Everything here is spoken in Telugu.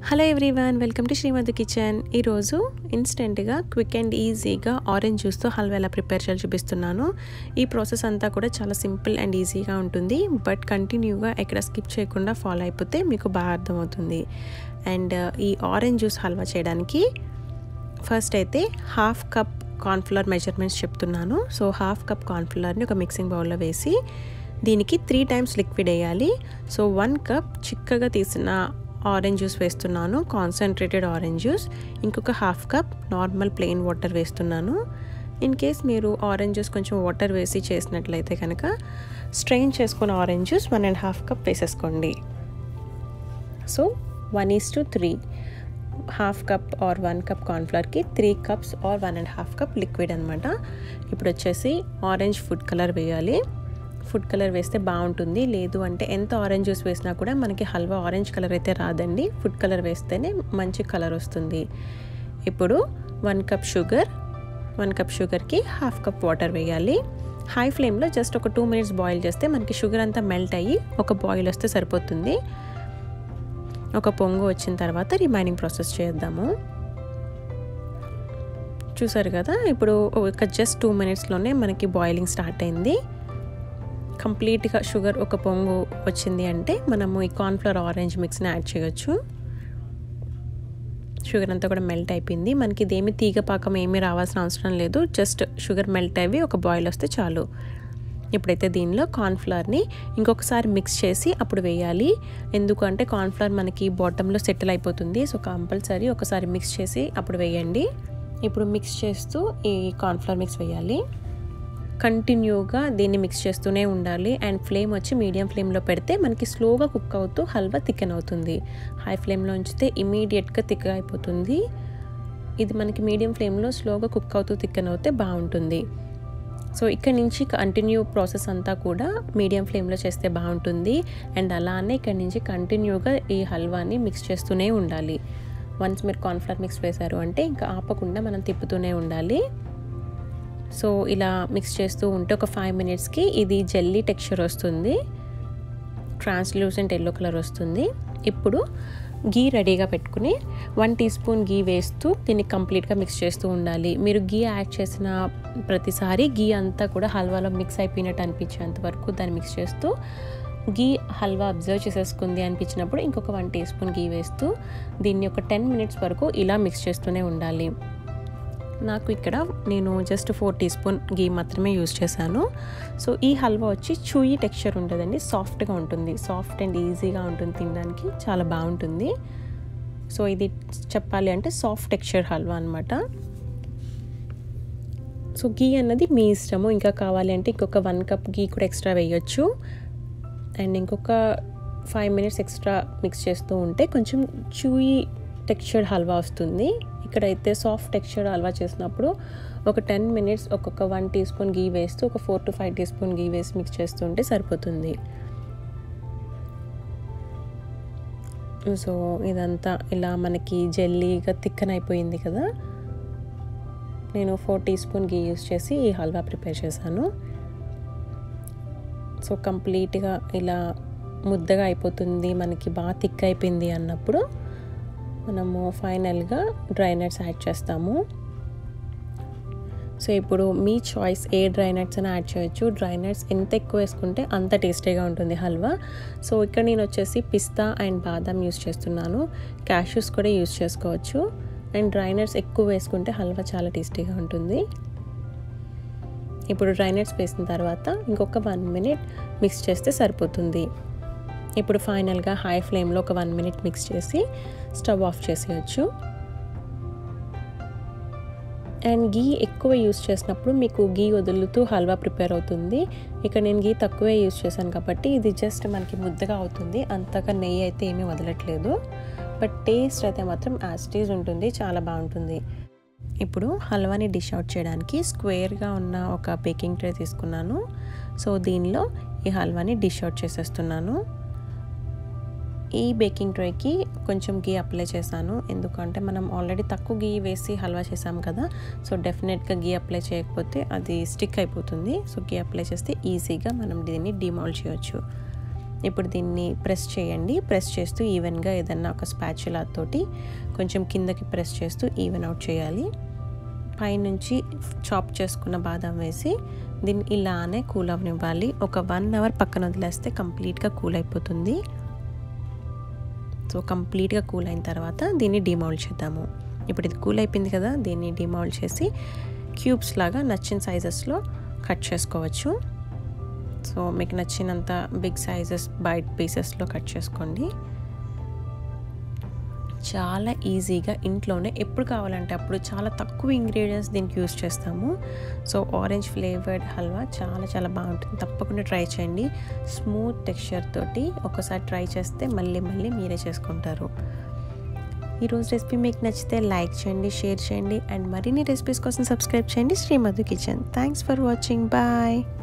hello everyone welcome to Srimadhu kitchen ఈరోజు ఇన్స్టెంట్గా క్విక్ అండ్ ఈజీగా ఆరెంజ్ జ్యూస్తో హల్వా ఎలా ప్రిపేర్ చేయాలి చూపిస్తున్నాను ఈ ప్రాసెస్ అంతా కూడా చాలా సింపుల్ అండ్ ఈజీగా ఉంటుంది బట్ కంటిన్యూగా ఎక్కడ స్కిప్ చేయకుండా ఫాలో అయిపోతే మీకు బాగా అర్థమవుతుంది అండ్ ఈ ఆరెంజ్ జ్యూస్ హల్వా చేయడానికి ఫస్ట్ అయితే హాఫ్ కప్ కార్న్ఫ్లవర్ మెజర్మెంట్స్ చెప్తున్నాను సో హాఫ్ కప్ కార్న్ఫ్లవర్ని ఒక మిక్సింగ్ బౌల్లో వేసి దీనికి త్రీ టైమ్స్ లిక్విడ్ వేయాలి సో వన్ కప్ చిక్కగా తీసిన ఆరెంజ్ జ్యూస్ వేస్తున్నాను కాన్సన్ట్రేటెడ్ ఆరెంజ్ జ్యూస్ ఇంకొక half cup normal plain water వేస్తున్నాను ఇన్ కేస్ మీరు ఆరెంజ్ జ్యూస్ కొంచెం వాటర్ వేసి చేసినట్లయితే కనుక స్ట్రెయిన్ చేసుకున్న orange juice one and half cup వేసేసుకోండి so one is to three half cup or one cup కార్న్ఫ్లవర్కి three cups or one and half cup liquid అనమాట ఇప్పుడు వచ్చేసి ఆరెంజ్ ఫుడ్ కలర్ వేయాలి ఫుడ్ కలర్ వేస్తే బాగుంటుంది లేదు అంటే ఎంత ఆరెంజ్ జ్యూస్ వేసినా కూడా మనకి హల్వా ఆరెంజ్ కలర్ అయితే రాదండి ఫుడ్ కలర్ వేస్తేనే మంచి కలర్ వస్తుంది ఇప్పుడు one cup sugar one cup షుగర్కి హాఫ్ కప్ వాటర్ వేయాలి హై ఫ్లేమ్లో జస్ట్ ఒక టూ మినిట్స్ బాయిల్ చేస్తే మనకి షుగర్ అంతా మెల్ట్ అయ్యి ఒక బాయిల్ వస్తే సరిపోతుంది ఒక పొంగు వచ్చిన తర్వాత రిమైనింగ్ ప్రాసెస్ చేద్దాము చూసారు కదా ఇప్పుడు ఒక జస్ట్ టూ మినిట్స్లోనే మనకి బాయిలింగ్ స్టార్ట్ అయింది కంప్లీట్గా షుగర్ ఒక పొంగు వచ్చింది అంటే మనము ఈ కార్న్ఫ్లవర్ ఆరెంజ్ మిక్స్ని యాడ్ చేయొచ్చు షుగర్ అంతా కూడా మెల్ట్ అయిపోయింది మనకి ఇదేమి తీగ పాకం ఏమీ రావాల్సిన అవసరం లేదు జస్ట్ షుగర్ మెల్ట్ అయ్యి ఒక బాయిల్ వస్తే చాలు ఇప్పుడైతే దీనిలో కార్న్ఫ్లవర్ని ఇంకొకసారి మిక్స్ చేసి అప్పుడు వేయాలి ఎందుకంటే కార్న్ఫ్లవర్ మనకి బాటంలో సెటిల్ అయిపోతుంది సో కంపల్సరీ ఒకసారి మిక్స్ చేసి అప్పుడు వేయండి ఇప్పుడు మిక్స్ చేస్తూ ఈ కార్న్ఫ్లవర్ మిక్స్ వేయాలి కంటిన్యూగా దీన్ని మిక్స్ చేస్తూనే ఉండాలి అండ్ ఫ్లేమ్ వచ్చి మీడియం ఫ్లేమ్లో పెడితే మనకి స్లోగా కుక్ అవుతూ హల్వా థికెన్ అవుతుంది హై ఫ్లేమ్లో ఉంచితే ఇమీడియట్గా థిక్ అయిపోతుంది ఇది మనకి మీడియం ఫ్లేమ్లో స్లోగా కుక్ అవుతూ థికెన్ అవుతే బాగుంటుంది సో ఇక్కడ నుంచి కంటిన్యూ ప్రాసెస్ అంతా కూడా మీడియం ఫ్లేమ్లో చేస్తే బాగుంటుంది అండ్ అలానే ఇక్కడ నుంచి కంటిన్యూగా ఈ హల్వాని మిక్స్ చేస్తూనే ఉండాలి వన్స్ మీరు కార్న్ఫ్లవర్ మిక్స్ వేశారు అంటే ఇంకా ఆపకుండా మనం తిప్పుతూనే ఉండాలి సో ఇలా మిక్స్ చేస్తూ ఉంటే ఒక ఫైవ్ మినిట్స్కి ఇది జెల్లీ టెక్స్చర్ వస్తుంది ట్రాన్స్లూసెంట్ ఎల్లో కలర్ వస్తుంది ఇప్పుడు గీ రెడీగా పెట్టుకుని వన్ టీ స్పూన్ గీ వేస్తూ దీన్ని కంప్లీట్గా మిక్స్ చేస్తూ ఉండాలి మీరు గీ యాడ్ చేసిన ప్రతిసారి గీ అంతా కూడా హల్వాలో మిక్స్ అయిపోయినట్టు అనిపించేంత వరకు దాన్ని మిక్స్ చేస్తూ గీ హల్వా అబ్జర్వ్ చేసేసుకుంది అనిపించినప్పుడు ఇంకొక వన్ టీ స్పూన్ గీ వేస్తూ దీన్ని ఒక టెన్ మినిట్స్ వరకు ఇలా మిక్స్ చేస్తూనే ఉండాలి నాకు ఇక్కడ నేను just four teaspoon ghee మాత్రమే యూజ్ చేశాను సో ఈ హల్వా వచ్చి చూయి టెక్స్చర్ ఉంటుందండి సాఫ్ట్గా ఉంటుంది సాఫ్ట్ అండ్ ఈజీగా ఉంటుంది తినడానికి చాలా బాగుంటుంది సో ఇది చెప్పాలి అంటే సాఫ్ట్ టెక్స్చర్ హల్వా అనమాట సో గీ అన్నది మీ ఇష్టము ఇంకా కావాలి అంటే ఇంకొక వన్ కప్ గీ కూడా ఎక్స్ట్రా వేయొచ్చు అండ్ ఇంకొక ఫైవ్ మినిట్స్ ఎక్స్ట్రా మిక్స్ చేస్తూ ఉంటే కొంచెం చూయి టెక్స్చర్డ్ హల్వా వస్తుంది ఇక్కడైతే సాఫ్ట్ టెక్స్చర్ హల్వా చేసినప్పుడు ఒక టెన్ మినిట్స్ ఒక్కొక్క వన్ టీ స్పూన్ గీ వేస్తూ ఒక four to five teaspoon ghee వేసి మిక్స్ చేస్తుంటే సరిపోతుంది సో ఇదంతా ఇలా మనకి జెల్లీగా థిక్కన్ అయిపోయింది కదా నేను four teaspoon ghee use చేసి ఈ హల్వా ప్రిపేర్ చేశాను సో కంప్లీట్గా ఇలా ముద్దగా అయిపోతుంది మనకి బాగా థిక్ అయిపోయింది అన్నప్పుడు మనము ఫైనల్గా డ్రై నట్స్ యాడ్ చేస్తాము సో ఇప్పుడు మీ చాయిస్ ఏ డ్రై నట్స్ అని యాడ్ చేయొచ్చు డ్రై నట్స్ ఎంత ఎక్కువ వేసుకుంటే అంత టేస్టీగా ఉంటుంది హల్వా సో ఇక్కడ నేను వచ్చేసి పిస్తా అండ్ బాదం యూస్ చేస్తున్నాను క్యాష్యూస్ కూడా యూస్ చేసుకోవచ్చు అండ్ డ్రై నట్స్ ఎక్కువ వేసుకుంటే హల్వా చాలా టేస్టీగా ఉంటుంది ఇప్పుడు డ్రై నట్స్ వేసిన తర్వాత ఇంకొక వన్ మినిట్ మిక్స్ చేస్తే సరిపోతుంది ఇప్పుడు ఫైనల్గా హై ఫ్లేమ్లో ఒక వన్ మినిట్ మిక్స్ చేసి స్టవ్ ఆఫ్ చేసేయచ్చు అండ్ గీ ఎక్కువ యూస్ చేసినప్పుడు మీకు గీ వదులుతూ హల్వా ప్రిపేర్ అవుతుంది ఇక్కడ నేను గీ తక్కువే యూస్ చేశాను కాబట్టి ఇది జస్ట్ మనకి ముద్దగా అవుతుంది అంతగా నెయ్యి అయితే ఏమీ వదలట్లేదు బట్ టేస్ట్ అయితే మాత్రం యాస్టీజ్ ఉంటుంది చాలా బాగుంటుంది ఇప్పుడు హల్వాని డిష్ అవుట్ చేయడానికి స్క్వేర్గా ఉన్న ఒక బేకింగ్ ట్రే తీసుకున్నాను సో దీనిలో ఈ హల్వాని డిష్ అవుట్ చేసేస్తున్నాను ఈ బేకింగ్ ట్రేకి కొంచెం గీ అప్లై చేశాను ఎందుకంటే మనం ఆల్రెడీ తక్కువ గీ వేసి హల్వా చేసాం కదా సో డెఫినెట్గా గీ అప్లై చేయకపోతే అది స్టిక్ అయిపోతుంది సో గీ అప్లై చేస్తే ఈజీగా మనం దీన్ని డిమాల్డ్ చేయొచ్చు ఇప్పుడు దీన్ని ప్రెస్ చేయండి ప్రెస్ చేస్తూ ఈవెన్గా ఏదన్నా ఒక స్పాచులా తోటి కొంచెం కిందకి ప్రెస్ చేస్తూ ఈవెన్ అవుట్ చేయాలి పైనుంచి చాప్ చేసుకున్న బాదం వేసి దీన్ని ఇలానే కూల్ అవనివ్వాలి ఒక వన్ అవర్ పక్కన వదిలేస్తే కంప్లీట్గా కూల్ అయిపోతుంది సో కంప్లీట్గా కూల్ అయిన తర్వాత దీన్ని డిమౌల్డ్ చేద్దాము ఇప్పుడు ఇది కూల్ అయిపోయింది కదా దీన్ని డిమౌల్డ్ చేసి క్యూబ్స్ లాగా నచ్చిన సైజెస్లో కట్ చేసుకోవచ్చు సో మీకు నచ్చినంత బిగ్ సైజెస్ బైట్ పీసెస్లో కట్ చేసుకోండి చాలా ఈజీగా ఇంట్లోనే ఎప్పుడు కావాలంటే అప్పుడు చాలా తక్కువ ఇంగ్రీడియంట్స్ దీనికి యూస్ చేస్తాము సో ఆరెంజ్ ఫ్లేవర్డ్ హల్వా చాలా చాలా బాగుంటుంది తప్పకుండా ట్రై చేయండి స్మూత్ టెక్స్చర్ తోటి ఒకసారి ట్రై చేస్తే మళ్ళీ మళ్ళీ మీరే చేసుకుంటారు ఈరోజు రెసిపీ మీకు నచ్చితే లైక్ చేయండి షేర్ చేయండి అండ్ మరిన్ని రెసిపీస్ కోసం సబ్స్క్రైబ్ చేయండి Srimadhu kitchen thanks for watching bye